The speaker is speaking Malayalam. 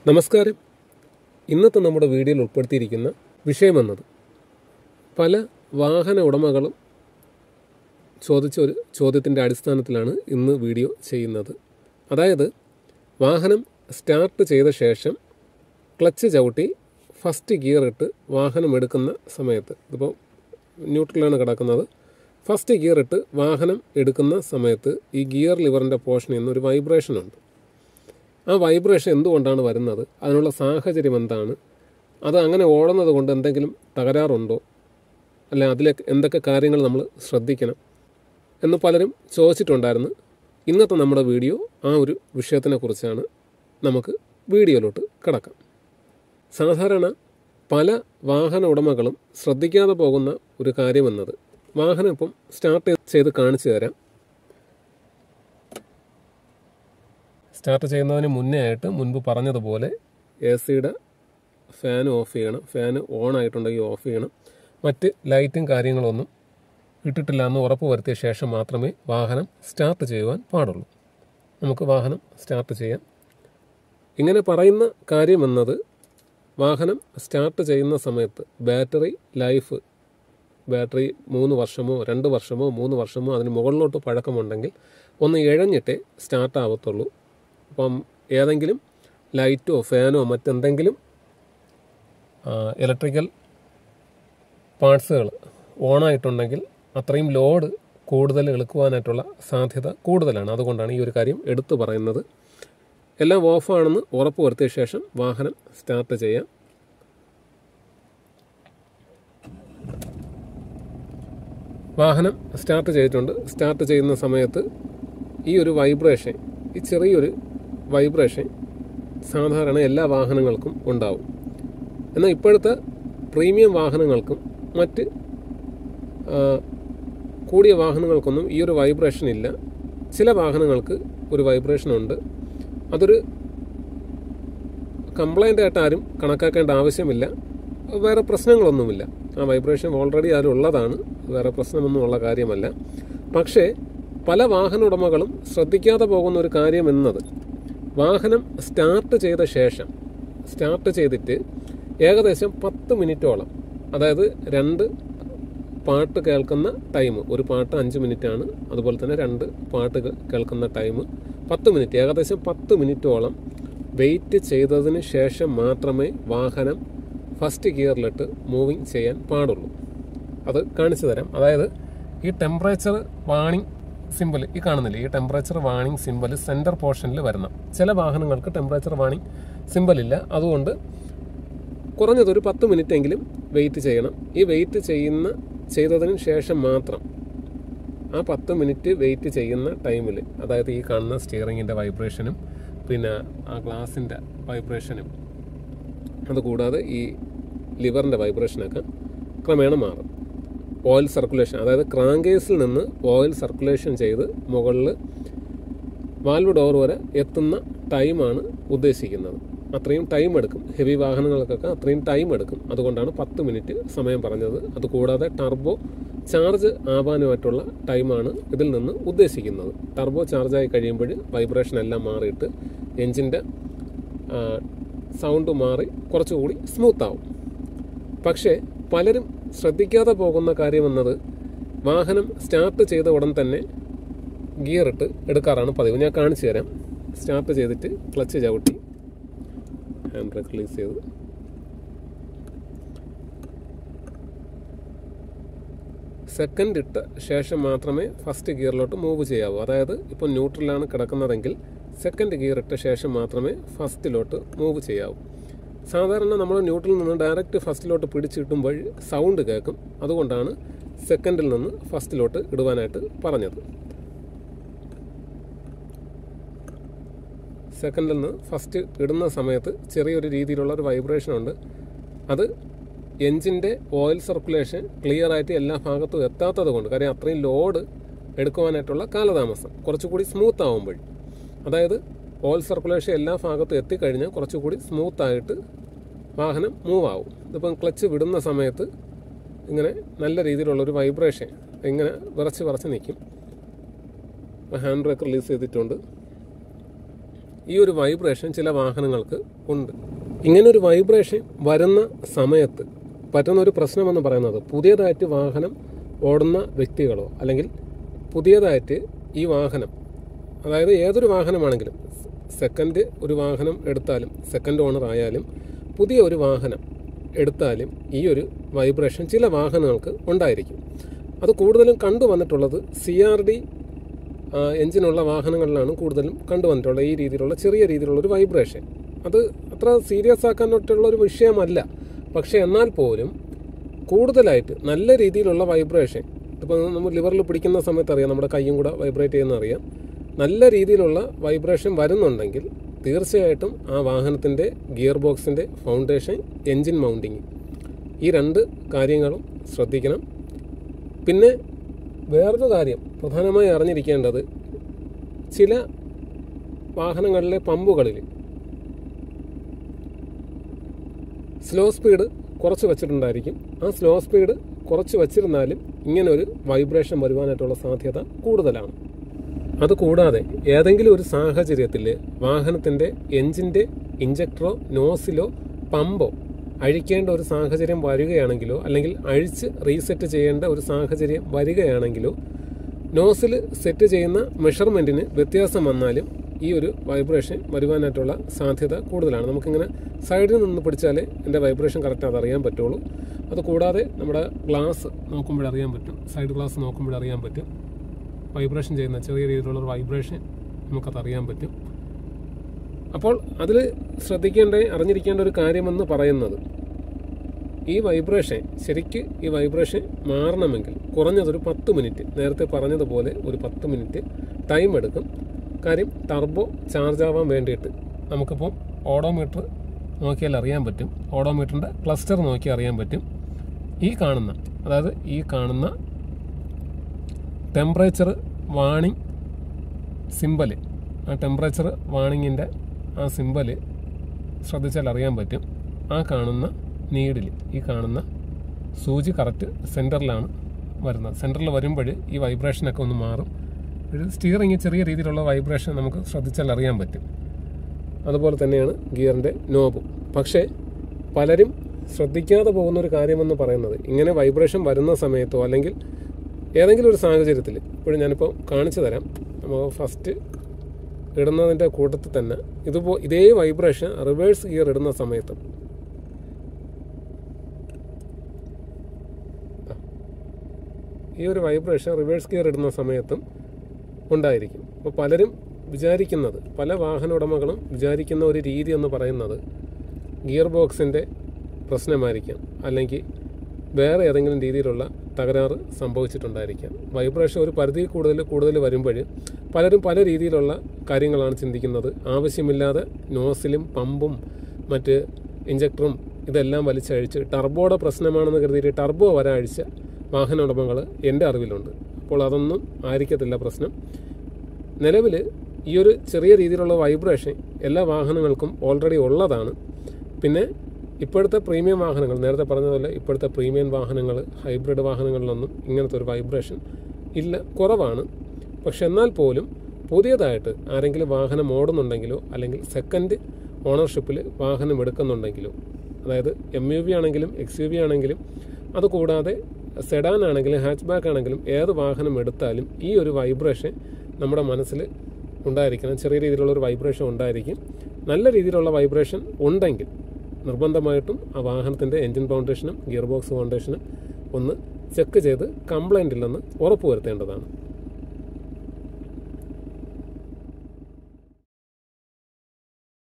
നമസ്കാരം ഇന്നത്തെ നമ്മുടെ വീഡിയോയിൽ ഉൾപ്പെടുത്തിയിരിക്കുന്ന വിഷയമെന്നത് പല വാഹന ഉടമകളും ചോദിച്ച ഒരു ചോദ്യത്തിൻ്റെ അടിസ്ഥാനത്തിലാണ് ഇന്ന് വീഡിയോ ചെയ്യുന്നത് അതായത് വാഹനം സ്റ്റാർട്ട് ചെയ്ത ശേഷം ക്ലച്ച് ചവിട്ടി ഫസ്റ്റ് ഗിയർ ഇട്ട് വാഹനം എടുക്കുന്ന സമയത്ത് ഇതിപ്പോൾ ന്യൂട്രലാണ് കിടക്കുന്നത് ഫസ്റ്റ് ഗിയർ ഇട്ട് വാഹനം എടുക്കുന്ന സമയത്ത് ഈ ഗിയർ ലിവറിൻ്റെ പോർഷനിൽ നിന്ന് ഒരു വൈബ്രേഷൻ ഉണ്ട് ആ വൈബ്രേഷൻ എന്തുകൊണ്ടാണ് വരുന്നത് അതിനുള്ള സാഹചര്യം എന്താണ് അത് അങ്ങനെ ഓടുന്നത് കൊണ്ട് എന്തെങ്കിലും തകരാറുണ്ടോ അല്ല അതിലെ എന്തൊക്കെ കാര്യങ്ങൾ നമ്മൾ ശ്രദ്ധിക്കണം എന്ന് പലരും ചോദിച്ചിട്ടുണ്ടായിരുന്നു ഇന്നത്തെ നമ്മുടെ വീഡിയോ ആ ഒരു വിഷയത്തിനെ കുറിച്ചാണ് നമുക്ക് വീഡിയോയിലോട്ട് കിടക്കാം സാധാരണ പല വാഹന ഉടമകളും ശ്രദ്ധിക്കാതെ പോകുന്ന ഒരു കാര്യമെന്നത് വാഹനം ഇപ്പം സ്റ്റാർട്ട് ചെയ്ത് കാണിച്ചു തരാം സ്റ്റാർട്ട് ചെയ്യുന്നതിന് മുന്നേ ആയിട്ട് മുൻപ് പറഞ്ഞതുപോലെ എ സിയുടെ ഫാൻ ഓഫ് ചെയ്യണം ഫാൻ ഓൺ ആയിട്ടുണ്ടെങ്കിൽ ഓഫ് ചെയ്യണം മറ്റ് ലൈറ്റും കാര്യങ്ങളൊന്നും ഇട്ടിട്ടില്ല എന്ന് ഉറപ്പ് വരുത്തിയ ശേഷം മാത്രമേ വാഹനം സ്റ്റാർട്ട് ചെയ്യുവാൻ പാടുള്ളൂ നമുക്ക് വാഹനം സ്റ്റാർട്ട് ചെയ്യാം ഇങ്ങനെ പറയുന്ന കാര്യമെന്നത് വാഹനം സ്റ്റാർട്ട് ചെയ്യുന്ന സമയത്ത് ബാറ്ററി ലൈഫ് ബാറ്ററി മൂന്ന് വർഷമോ രണ്ട് വർഷമോ മൂന്ന് വർഷമോ അതിന് മുകളിലോട്ട് പഴക്കമുണ്ടെങ്കിൽ ഒന്ന് ഇഴഞ്ഞിട്ടേ സ്റ്റാർട്ട് ആവത്തുള്ളൂ അപ്പം ഏതെങ്കിലും ലൈറ്റോ ഫാനോ മറ്റെന്തെങ്കിലും ഇലക്ട്രിക്കൽ പാർട്സുകൾ ഓണായിട്ടുണ്ടെങ്കിൽ അത്രയും ലോഡ് കൂടുതൽ എടുക്കുവാനായിട്ടുള്ള സാധ്യത കൂടുതലാണ് അതുകൊണ്ടാണ് ഈ ഒരു കാര്യം എടുത്തു പറയുന്നത് എല്ലാം ഓഫാണെന്ന് ഉറപ്പ് വരുത്തിയ ശേഷം വാഹനം സ്റ്റാർട്ട് ചെയ്യാം വാഹനം സ്റ്റാർട്ട് ചെയ്തിട്ടുണ്ട് സ്റ്റാർട്ട് ചെയ്യുന്ന സമയത്ത് ഈ ഒരു വൈബ്രേഷൻ ഈ ചെറിയൊരു വൈബ്രേഷൻ സാധാരണ എല്ലാ വാഹനങ്ങൾക്കും ഉണ്ടാവും എന്നാൽ ഇപ്പോഴത്തെ പ്രീമിയം വാഹനങ്ങൾക്കും മറ്റ് കൂടിയ വാഹനങ്ങൾക്കൊന്നും ഈ ഒരു വൈബ്രേഷൻ ഇല്ല ചില വാഹനങ്ങൾക്ക് ഒരു വൈബ്രേഷൻ ഉണ്ട് അതൊരു കംപ്ലൈൻ്റ് ആയിട്ട് ആരും കണക്കാക്കേണ്ട ആവശ്യമില്ല വേറെ പ്രശ്നങ്ങളൊന്നുമില്ല ആ വൈബ്രേഷൻ ഓൾറെഡി അതിലുള്ളതാണ് വേറെ പ്രശ്നമൊന്നുമുള്ള കാര്യമല്ല പക്ഷേ പല വാഹന ഉടമകളും ശ്രദ്ധിക്കാതെ പോകുന്ന ഒരു കാര്യം എന്നത് വാഹനം സ്റ്റാർട്ട് ചെയ്ത ശേഷം സ്റ്റാർട്ട് ചെയ്തിട്ട് ഏകദേശം പത്ത് മിനിറ്റോളം അതായത് രണ്ട് പാട്ട് കേൾക്കുന്ന ടൈം ഒരു പാട്ട് അഞ്ച് മിനിറ്റാണ് അതുപോലെ തന്നെ രണ്ട് പാട്ട് കേൾക്കുന്ന ടൈം പത്ത് മിനിറ്റ് ഏകദേശം പത്ത് മിനിറ്റോളം വെയിറ്റ് ചെയ്തതിന് ശേഷം മാത്രമേ വാഹനം ഫസ്റ്റ് ഗിയറിലിട്ട് മൂവിങ് ചെയ്യാൻ പാടുള്ളൂ അത് കാണിച്ചു തരാം അതായത് ഈ ടെമ്പറേച്ചർ വാണിംഗ് സിമ്പിൾ ഈ കാണുന്നില്ല ഈ ടെമ്പറേച്ചർ വാണിംഗ് സിമ്പിൾ സെൻറ്റർ പോർഷനിൽ വരണം ചില വാഹനങ്ങൾക്ക് ടെമ്പറേച്ചർ വാണിംഗ് സിമ്പിൾ ഇല്ല അതുകൊണ്ട് കുറഞ്ഞതൊരു പത്ത് മിനിറ്റ് എങ്കിലും വെയിറ്റ് ചെയ്യണം ഈ വെയിറ്റ് ചെയ്യുന്ന ചെയ്തതിന് ശേഷം മാത്രം ആ പത്ത് മിനിറ്റ് വെയിറ്റ് ചെയ്യുന്ന ടൈമിൽ അതായത് ഈ കാണുന്ന സ്റ്റിയറിങ്ങിൻ്റെ വൈബ്രേഷനും പിന്നെ ആ ഗ്ലാസിൻ്റെ വൈബ്രേഷനും അതുകൂടാതെ ഈ ലിവറിൻ്റെ വൈബ്രേഷനൊക്കെ ക്രമേണ മാറും ഓയിൽ സർക്കുലേഷൻ അതായത് ക്രാങ്കേസിൽ നിന്ന് ഓയിൽ സർക്കുലേഷൻ ചെയ്ത് മുകളിൽ വാൽവ് ഡോർ വരെ എത്തുന്ന ടൈമാണ് ഉദ്ദേശിക്കുന്നത് അത്രയും ടൈം എടുക്കും ഹെവി വാഹനങ്ങൾക്കൊക്കെ അത്രയും ടൈം എടുക്കും അതുകൊണ്ടാണ് പത്ത് മിനിറ്റ് സമയം പറഞ്ഞത് അതുകൂടാതെ ടർബോ ചാർജ് ആവാനുമായിട്ടുള്ള ടൈമാണ് ഇതിൽ നിന്ന് ഉദ്ദേശിക്കുന്നത് ടർബോ ചാർജായി കഴിയുമ്പോൾ വൈബ്രേഷൻ എല്ലാം മാറിയിട്ട് എൻജിൻ്റെ സൗണ്ട് മാറി കുറച്ചുകൂടി സ്മൂത്ത് ആവും പക്ഷേ പലരും ശ്രദ്ധിക്കാതെ പോകുന്ന കാര്യമെന്നത് വാഹനം സ്റ്റാർട്ട് ചെയ്ത ഉടൻ തന്നെ ഗിയർ ഇട്ട് എടുക്കാറാണ് പതിവ് ഞാൻ കാണിച്ചു തരാം സ്റ്റാർട്ട് ചെയ്തിട്ട് ക്ലച്ച് ചവിട്ടി ഹാൻഡ് ബ്രേക്ക് റിലീസ് ചെയ്ത് സെക്കൻഡ് ഇട്ട ശേഷം മാത്രമേ ഫസ്റ്റ് ഗിയറിലോട്ട് മൂവ് ചെയ്യാവൂ അതായത് ഇപ്പോൾ ന്യൂട്രലാണ് കിടക്കുന്നതെങ്കിൽ സെക്കൻഡ് ഗിയർ ഇട്ട ശേഷം മാത്രമേ ഫസ്റ്റിലോട്ട് മൂവ് ചെയ്യാവൂ സാധാരണ നമ്മൾ ന്യൂട്രലിൽ നിന്ന് ഡയറക്റ്റ് ഫസ്റ്റിലോട്ട് പിടിച്ചിട്ടുമ്പോൾ സൗണ്ട് കേൾക്കും അതുകൊണ്ടാണ് സെക്കൻഡിൽ നിന്ന് ഫസ്റ്റിലോട്ട് ഇടുവാനായിട്ട് പറഞ്ഞത് സെക്കൻഡിൽ നിന്ന് ഫസ്റ്റ് ഇടുന്ന സമയത്ത് ചെറിയൊരു രീതിയിലുള്ള ഒരു വൈബ്രേഷൻ ഉണ്ട് അത് എൻജിൻ്റെ ഓയിൽ സർക്കുലേഷൻ ക്ലിയർ ആയിട്ട് എല്ലാ ഭാഗത്തും എത്താത്തത് കൊണ്ട് കാര്യം അത്രയും ലോഡ് എടുക്കുവാനായിട്ടുള്ള കാലതാമസം കുറച്ചുകൂടി സ്മൂത്ത് ആവുമ്പോൾ അതായത് ഓയിൽ സർക്കുലേഷൻ എല്ലാ ഭാഗത്തും എത്തിക്കഴിഞ്ഞാൽ കുറച്ചുകൂടി സ്മൂത്തായിട്ട് വാഹനം മൂവ് ആവും ഇതിപ്പം ക്ലച്ച് വിടുന്ന സമയത്ത് ഇങ്ങനെ നല്ല രീതിയിലുള്ളൊരു വൈബ്രേഷൻ ഇങ്ങനെ വിറച്ച് വിറച്ച് നിൽക്കും ഹാൻഡ് ബ്രേക്ക് റിലീസ് ചെയ്തിട്ടുണ്ട് ഈ ഒരു വൈബ്രേഷൻ ചില വാഹനങ്ങൾക്ക് ഉണ്ട് ഇങ്ങനെ ഒരു വൈബ്രേഷൻ വരുന്ന സമയത്ത് പറ്റുന്ന ഒരു പ്രശ്നമെന്ന് പറയുന്നത് പുതിയതായിട്ട് വാഹനം ഓടുന്ന വ്യക്തികളോ അല്ലെങ്കിൽ പുതിയതായിട്ട് ഈ വാഹനം അതായത് ഏതൊരു വാഹനമാണെങ്കിലും സെക്കൻഡ് ഒരു വാഹനം എടുത്താലും സെക്കൻഡ് ഓണർ ആയാലും പുതിയ ഒരു വാഹനം എടുത്താലും ഈ ഒരു വൈബ്രേഷൻ ചില വാഹനങ്ങൾക്ക് ഉണ്ടായിരിക്കും അത് കൂടുതലും കണ്ടുവന്നിട്ടുള്ളത് സി ആർ ഡി എഞ്ചിനുള്ള വാഹനങ്ങളിലാണ് കൂടുതലും കണ്ടുവന്നിട്ടുള്ളത് ഈ രീതിയിലുള്ള ചെറിയ രീതിയിലുള്ള ഒരു വൈബ്രേഷൻ അത് അത്ര സീരിയസ് ആക്കാനായിട്ടുള്ള ഒരു വിഷയമല്ല പക്ഷേ എന്നാൽ പോലും കൂടുതലായിട്ട് നല്ല രീതിയിലുള്ള വൈബ്രേഷൻ ഇപ്പോൾ നമ്മൾ ലിവറിൽ പിടിക്കുന്ന സമയത്ത് അറിയാം നമ്മുടെ കൈയും കൂടെ വൈബ്രേറ്റ് ചെയ്യുന്ന അറിയാം നല്ല രീതിയിലുള്ള വൈബ്രേഷൻ വരുന്നുണ്ടെങ്കിൽ തീർച്ചയായിട്ടും ആ വാഹനത്തിൻ്റെ ഗിയർ ബോക്സിൻ്റെ ഫൗണ്ടേഷൻ എൻജിൻ മൗണ്ടിങ് ഈ രണ്ട് കാര്യങ്ങളും ശ്രദ്ധിക്കണം പിന്നെ വേറൊരു കാര്യം പ്രധാനമായി അറിഞ്ഞിരിക്കേണ്ടത് ചില വാഹനങ്ങളിലെ പമ്പുകളിൽ സ്ലോ സ്പീഡ് കുറച്ച് വെച്ചിട്ടുണ്ടായിരിക്കും ആ സ്ലോ സ്പീഡ് കുറച്ച് വെച്ചിരുന്നാലും ഇങ്ങനെ ഒരു വൈബ്രേഷൻ വരുവാനായിട്ടുള്ള സാധ്യത കൂടുതലാണ് അതുകൂടാതെ ഏതെങ്കിലും ഒരു സാഹചര്യത്തിൽ വാഹനത്തിൻ്റെ എഞ്ചിൻ്റെ ഇഞ്ചക്ടറോ നോസിലോ പമ്പോ അഴിക്കേണ്ട ഒരു സാഹചര്യം വരികയാണെങ്കിലോ അല്ലെങ്കിൽ അഴിച്ച് റീസെറ്റ് ചെയ്യേണ്ട ഒരു സാഹചര്യം വരികയാണെങ്കിലോ നോസിൽ സെറ്റ് ചെയ്യുന്ന മെഷർമെൻറ്റിന് വ്യത്യാസം വന്നാലും ഈ ഒരു വൈബ്രേഷൻ വരുവാനായിട്ടുള്ള സാധ്യത കൂടുതലാണ് നമുക്കിങ്ങനെ സൈഡിൽ നിന്ന് പിടിച്ചാലേ എൻ്റെ വൈബ്രേഷൻ കറക്റ്റ് അത് അറിയാൻ പറ്റുള്ളൂ അത് കൂടാതെ നമ്മുടെ ഗ്ലാസ് നോക്കുമ്പോഴറിയാൻ പറ്റും സൈഡ് ഗ്ലാസ് നോക്കുമ്പോഴറിയാൻ പറ്റും വൈബ്രേഷൻ ചെയ്യുന്ന ചെറിയ രീതിയിലുള്ള ഒരു വൈബ്രേഷൻ നമുക്കത് അറിയാൻ പറ്റും അപ്പോൾ അതിൽ ശ്രദ്ധിക്കേണ്ട അറിഞ്ഞിരിക്കേണ്ട ഒരു കാര്യമെന്ന് പറയുന്നത് ഈ വൈബ്രേഷൻ ശരിക്ക് ഈ വൈബ്രേഷൻ മാറണമെങ്കിൽ കുറഞ്ഞതൊരു പത്ത് മിനിറ്റ് നേരത്തെ പറഞ്ഞതുപോലെ ഒരു പത്ത് മിനിറ്റ് ടൈം എടുക്കും കാര്യം ടർബോ ചാർജ് ആവാൻ വേണ്ടിയിട്ട് നമുക്കിപ്പോൾ ഓഡോമീറ്റർ നോക്കിയാൽ അറിയാൻ പറ്റും ഓഡോമീറ്ററിൻ്റെ ക്ലസ്റ്റർ നോക്കി അറിയാൻ പറ്റും ഈ കാണുന്ന അതായത് ഈ കാണുന്ന ടെമ്പറേച്ചർ വാണിംഗ് സിമ്പല് ആ ടെമ്പറേച്ചർ വാണിങ്ങിൻ്റെ ആ സിമ്പല് ശ്രദ്ധിച്ചാൽ അറിയാൻ പറ്റും ആ കാണുന്ന നീഡിൽ ഈ കാണുന്ന സൂചി കറക്റ്റ് സെൻറ്ററിലാണ് വരുന്നത് സെൻറ്ററിൽ വരുമ്പോൾ ഈ വൈബ്രേഷനൊക്കെ ഒന്ന് മാറും ഒരു സ്റ്റിയറിങ് ചെറിയ രീതിയിലുള്ള വൈബ്രേഷൻ നമുക്ക് ശ്രദ്ധിച്ചാൽ അറിയാൻ പറ്റും അതുപോലെ തന്നെയാണ് ഗിയറിൻ്റെ നോബും പക്ഷേ പലരും ശ്രദ്ധിക്കാതെ പോകുന്ന ഒരു കാര്യമെന്ന് പറയുന്നത് ഇങ്ങനെ വൈബ്രേഷൻ വരുന്ന സമയത്തോ അല്ലെങ്കിൽ ഏതെങ്കിലും ഒരു സാഹചര്യത്തിൽ ഇപ്പോഴും ഞാനിപ്പോൾ കാണിച്ചു തരാം നമുക്ക് ഫസ്റ്റ് ഇടുന്നതിൻ്റെ കൂട്ടത്തിൽ തന്നെ ഇതുപോ ഇതേ വൈബ്രേഷൻ റിവേഴ്സ് ഗിയർ ഇടുന്ന സമയത്തും ഈ ഒരു വൈബ്രേഷൻ റിവേഴ്സ് ഗിയർ ഇടുന്ന സമയത്തും ഉണ്ടായിരിക്കും അപ്പോൾ പലരും വിചാരിക്കുന്നത് പല വാഹന ഉടമകളും വിചാരിക്കുന്ന ഒരു രീതി എന്ന് പറയുന്നത് ഗിയർ ബോക്സിൻ്റെ പ്രശ്നമായിരിക്കാം അല്ലെങ്കിൽ വേറെ ഏതെങ്കിലും രീതിയിലുള്ള തകരാറ് സംഭവിച്ചിട്ടുണ്ടായിരിക്കാം വൈബ്രേഷൻ ഒരു പരിധി കൂടുതൽ കൂടുതൽ വരുമ്പോൾ പലരും പല രീതിയിലുള്ള കാര്യങ്ങളാണ് ചിന്തിക്കുന്നത് ആവശ്യമില്ലാതെ നോസിലും പമ്പും മറ്റ് ഇഞ്ചക്ടറും ഇതെല്ലാം വലിച്ചഴിച്ച് ടർബോയുടെ പ്രശ്നമാണെന്ന് കരുതിയിട്ട് ടർബോ വരെ അഴിച്ച വാഹന ഉടമകൾ എൻ്റെ അറിവിലുണ്ട് അപ്പോൾ അതൊന്നും ആയിരിക്കത്തില്ല പ്രശ്നം നിലവിൽ ഈ ഒരു ചെറിയ രീതിയിലുള്ള വൈബ്രേഷൻ എല്ലാ വാഹനങ്ങൾക്കും ഓൾറെഡി ഉള്ളതാണ് പിന്നെ ഇപ്പോഴത്തെ പ്രീമിയം വാഹനങ്ങൾ നേരത്തെ പറഞ്ഞതുപോലെ ഇപ്പോഴത്തെ പ്രീമിയം വാഹനങ്ങൾ ഹൈബ്രിഡ് വാഹനങ്ങളിലൊന്നും ഇങ്ങനത്തെ ഒരു വൈബ്രേഷൻ ഇല്ല കുറവാണ് പക്ഷെ എന്നാൽ പോലും പുതിയതായിട്ട് ആരെങ്കിലും വാഹനം ഓടുന്നുണ്ടെങ്കിലോ അല്ലെങ്കിൽ സെക്കൻഡ് ഓണർഷിപ്പിൽ വാഹനം എടുക്കുന്നുണ്ടെങ്കിലോ അതായത് എം യു വി ആണെങ്കിലും എക്സ് യു വി ആണെങ്കിലും അതുകൂടാതെ സെഡാൻ ആണെങ്കിലും ഹാച്ച് ബാക്ക് ആണെങ്കിലും ഏത് വാഹനം എടുത്താലും ഈ ഒരു വൈബ്രേഷൻ നമ്മുടെ മനസ്സിൽ ഉണ്ടായിരിക്കണം ചെറിയ രീതിയിലുള്ള ഒരു വൈബ്രേഷൻ ഉണ്ടായിരിക്കും നല്ല രീതിയിലുള്ള വൈബ്രേഷൻ ഉണ്ടെങ്കിൽ നിർബന്ധമായിട്ടും ആ വാഹനത്തിൻ്റെ എൻജിൻ ഫൗണ്ടേഷനും ഗിയർ ബോക്സ് ഫൗണ്ടേഷനും ഒന്ന് ചെക്ക് ചെയ്ത് കംപ്ലൈൻ്റ് ഇല്ലെന്ന് ഉറപ്പുവരുത്തേണ്ടതാണ്